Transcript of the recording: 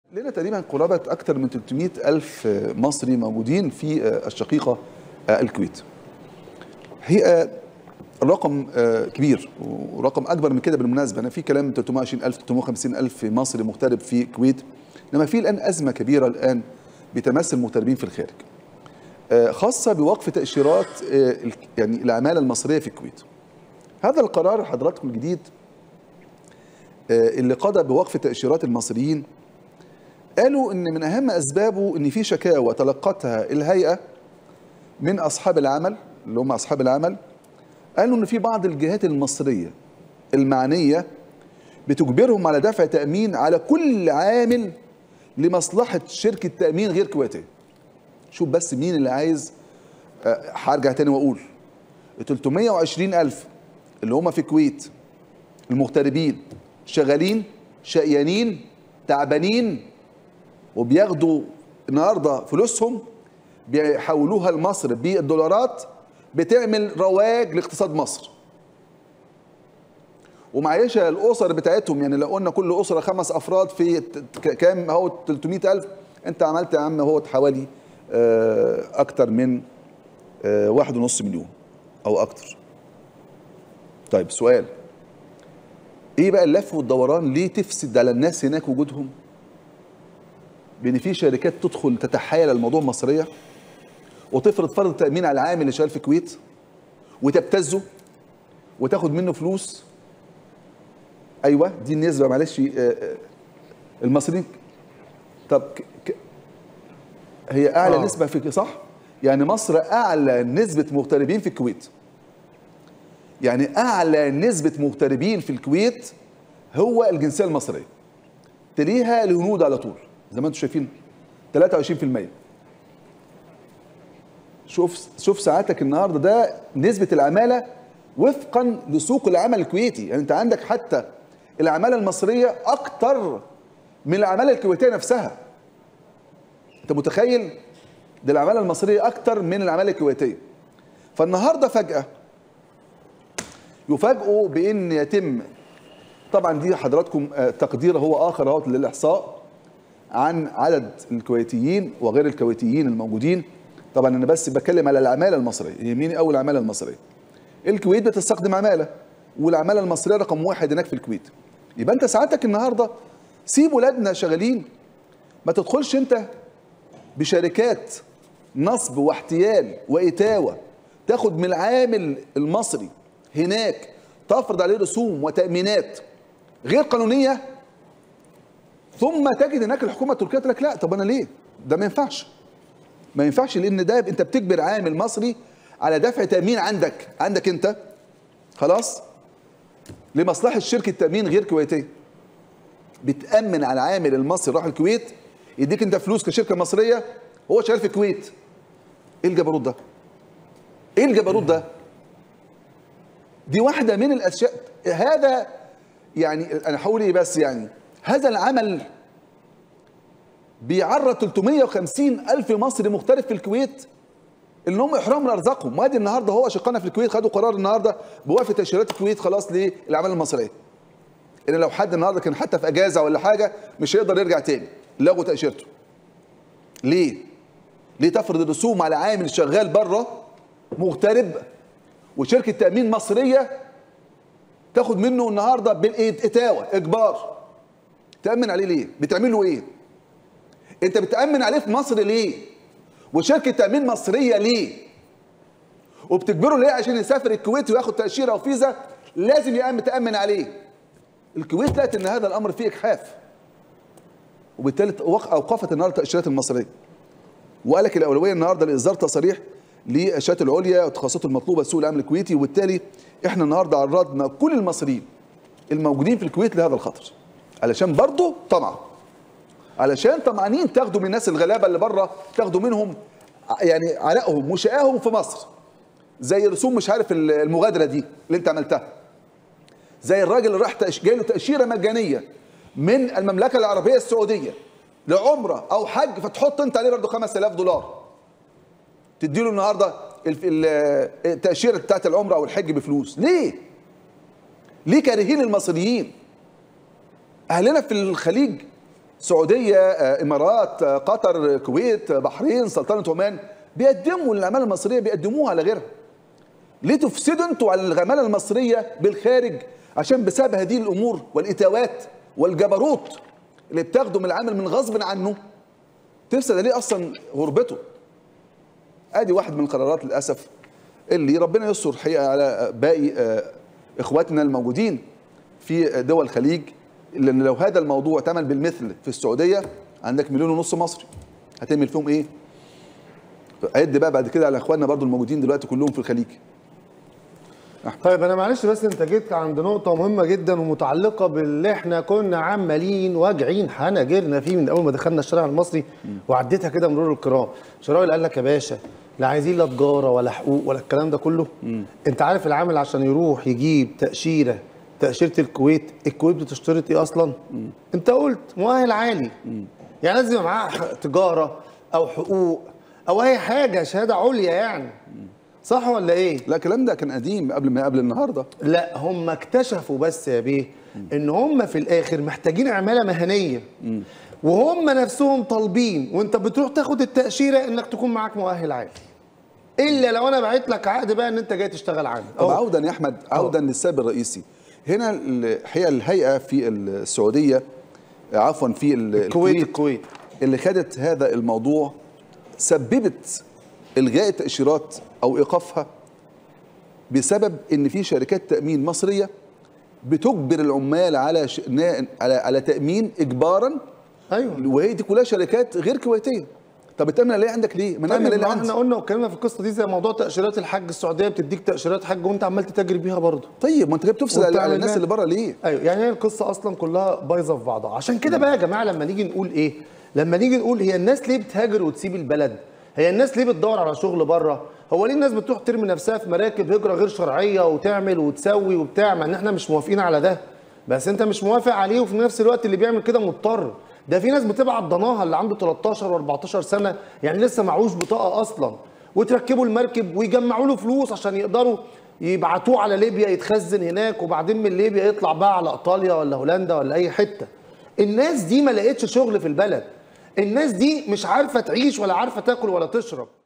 لنا تقريبا قرابة أكثر من 300 ألف مصري موجودين في الشقيقة الكويت هي رقم كبير ورقم أكبر من كده بالمناسبة أنا في كلام 320 ألف 350 ألف مصري مغترب في الكويت إنما في الآن أزمة كبيرة الآن بتمثل مغتربين في الخارج خاصة بوقف تأشيرات يعني العمالة المصرية في الكويت هذا القرار حضراتكم الجديد اللي قضى بوقف تأشيرات المصريين قالوا ان من اهم اسبابه ان في شكاوى تلقتها الهيئه من اصحاب العمل اللي هم اصحاب العمل قالوا ان في بعض الجهات المصريه المعنيه بتجبرهم على دفع تامين على كل عامل لمصلحه شركه تامين غير كويتيه شوف بس مين اللي عايز هرجع تاني واقول 320 الف اللي هم في الكويت المغتربين شغالين شقيانين تعبانين وبياخدوا النهارده فلوسهم بيحولوها لمصر بالدولارات بتعمل رواج لاقتصاد مصر ومعيشة الأسر بتاعتهم يعني لو قلنا كل أسرة خمس أفراد في كام اهو 300 ألف أنت عملت يا عم اهو حوالي أكتر من واحد ونص مليون أو أكتر طيب سؤال إيه بقى اللف والدوران ليه تفسد على الناس هناك وجودهم بان في شركات تدخل تتحايل الموضوع مصريه وتفرض فرض تامين على العامل اللي شغال في الكويت وتبتزه وتاخد منه فلوس ايوه دي النسبه معلش المصريين طب ك... هي اعلى آه. نسبه في صح يعني مصر اعلى نسبه مغتربين في الكويت يعني اعلى نسبه مغتربين في الكويت هو الجنسيه المصريه تليها الهنود على طول زي ما انتم شايفين 23% شوف شوف ساعاتك النهارده ده نسبه العماله وفقا لسوق العمل الكويتي يعني انت عندك حتى العماله المصريه اكتر من العماله الكويتيه نفسها انت متخيل ده العماله المصريه اكتر من العماله الكويتيه فالنهارده فجاه يفاجئوا بان يتم طبعا دي حضراتكم تقدير هو اخر اهو للاحصاء عن عدد الكويتيين وغير الكويتيين الموجودين طبعا انا بس بتكلم على العماله المصريه يهمني قوي العماله المصريه الكويت بتستخدم عماله والعماله المصريه رقم واحد هناك في الكويت يبقى انت ساعتك النهارده سيب ولادنا شغالين ما تدخلش انت بشركات نصب واحتيال واتاوه تاخد من العامل المصري هناك تفرض عليه رسوم وتامينات غير قانونيه ثم تجد هناك الحكومه التركيه تقول لك لا طب انا ليه؟ ده ما ينفعش. ما ينفعش لان ده انت بتجبر عامل مصري على دفع تامين عندك عندك انت خلاص لمصلحه شركه تامين غير كويتيه. بتامن على العامل المصري راح الكويت يديك انت فلوس كشركه مصريه هو شغال في الكويت. ايه الجبروت ده؟ ايه الجبروت ده؟ دي واحده من الاشياء هذا يعني انا هقول ايه بس يعني هذا العمل بيعرض 350 ألف مصري مغترب في الكويت ان هم يحرموا من ارزاقهم وادي النهارده هو اشقائنا في الكويت خدوا قرار النهارده بوقف تاشيرات الكويت خلاص للعماله المصريه ان لو حد النهارده كان حتى في اجازه ولا حاجه مش هيقدر يرجع تاني لغوا تاشيرته ليه ليه تفرض الرسوم على عامل شغال بره مغترب وشركه تامين مصريه تاخد منه النهارده بالاتاوه اجبار تامن عليه ليه بتعمل له ايه انت بتامن عليه في مصر ليه وشركه تامين مصريه ليه وبتجبره ليه عشان يسافر الكويت وياخد تاشيره وفيزا لازم يأمن تامن عليه الكويت لقت ان هذا الامر فيه اجحاف وبالتالي اوقفت النهارده التاشيرات المصريه وقال لك الاولويه النهارده لاصدار تصاريح للشهادات العليا والتخصصات المطلوبه لسوق العمل الكويتي وبالتالي احنا النهارده عرضنا كل المصريين الموجودين في الكويت لهذا الخطر علشان برضه طمع علشان طمعانين تاخدوا من الناس الغلابه اللي بره تاخدوا منهم يعني علاءهم وشقاهم في مصر زي رسوم مش عارف المغادره دي اللي انت عملتها زي الراجل اللي راح جاي له تاشيره مجانيه من المملكه العربيه السعوديه لعمره او حج فتحط انت عليه برضه 5000 دولار تدي له النهارده التاشيره بتاعت العمره او الحج بفلوس ليه؟ ليه كارهين المصريين؟ اهلنا في الخليج سعوديه آه، امارات آه، قطر كويت آه، بحرين سلطنه عمان بيقدموا العماله المصريه بيقدموها على غيرها ليه تفسدوا انتوا على العماله المصريه بالخارج عشان بسبب هذه الامور والاتاوات والجبروت اللي بتاخده من العامل من غصب عنه تفسد عليه اصلا غربته ادي واحد من القرارات للاسف اللي ربنا يستر الحقيقه على باقي آه، اخواتنا الموجودين في دول الخليج لان لو هذا الموضوع اتعمل بالمثل في السعوديه عندك مليون ونص مصري هتعمل فيهم ايه؟ عد بقى بعد كده على اخواننا برضو الموجودين دلوقتي كلهم في الخليج طيب انا معلش بس انت جيت عند نقطة مهمة جدا ومتعلقة باللي احنا كنا عمالين واجعين حناجرنا فيه من اول ما دخلنا الشارع المصري وعديتها كده مرور الكرام، شرايل قال لك يا باشا لا عايزين لا تجارة ولا حقوق ولا الكلام ده كله انت عارف العامل عشان يروح يجيب تأشيرة تأشيرة الكويت، الكويت بتشترط ايه اصلا؟ انت قلت مؤهل عالي يعني لازم يبقى معاه تجارة او حقوق او اي حاجة شهادة عليا يعني صح ولا ايه؟ لا الكلام ده كان قديم قبل ما قبل النهارده لا هم اكتشفوا بس يا بيه ان هم في الاخر محتاجين عماله مهنيه وهم نفسهم طالبين وانت بتروح تاخد التاشيره انك تكون معاك مؤهل عالي الا لو انا بعت لك عقد بقى ان انت جاي تشتغل عندي طب أهو. عودا يا احمد عودا للسبب الرئيسي هنا الحقيقه الهيئه في السعوديه عفوا في ال- الكويت الكويت اللي خدت هذا الموضوع سببت الغاء التاشيرات او ايقافها بسبب ان في شركات تامين مصريه بتجبر العمال على ش... نا- على على تامين اجبارا ايوه وهي دي كلها شركات غير كويتيه طب بتامن ليه عندك ليه؟ ما نعمل طيب اللي ما احنا عندي قلنا واتكلمنا في القصه دي زي موضوع تاشيرات الحج السعوديه بتديك تاشيرات حج وانت عمال تتاجر بيها برضه طيب ما انت كده بتفسد على, على الناس وبتعمل اللي بره ليه؟ ايوه يعني هي القصه اصلا كلها بايظه في بعضها عشان كده بقى يا جماعه لما نيجي نقول ايه لما نيجي نقول هي الناس ليه بتهاجر وتسيب البلد هي الناس ليه بتدور على شغل بره هو ليه الناس بتروح ترمي نفسها في مراكب هجره غير شرعيه وتعمل وتسوي وبتاع مع ان احنا مش موافقين على ده بس انت مش موافق عليه وفي نفس الوقت اللي بيعمل كده مضطر ده في ناس بتبعت ضناها اللي عنده 13 و14 سنه يعني لسه معهوش بطاقه اصلا وتركبوا المركب ويجمعوا له فلوس عشان يقدروا يبعتوه على ليبيا يتخزن هناك وبعدين من ليبيا يطلع بقى على ايطاليا ولا هولندا ولا اي حته الناس دي ما لقتش شغل في البلد الناس دي مش عارفه تعيش ولا عارفه تاكل ولا تشرب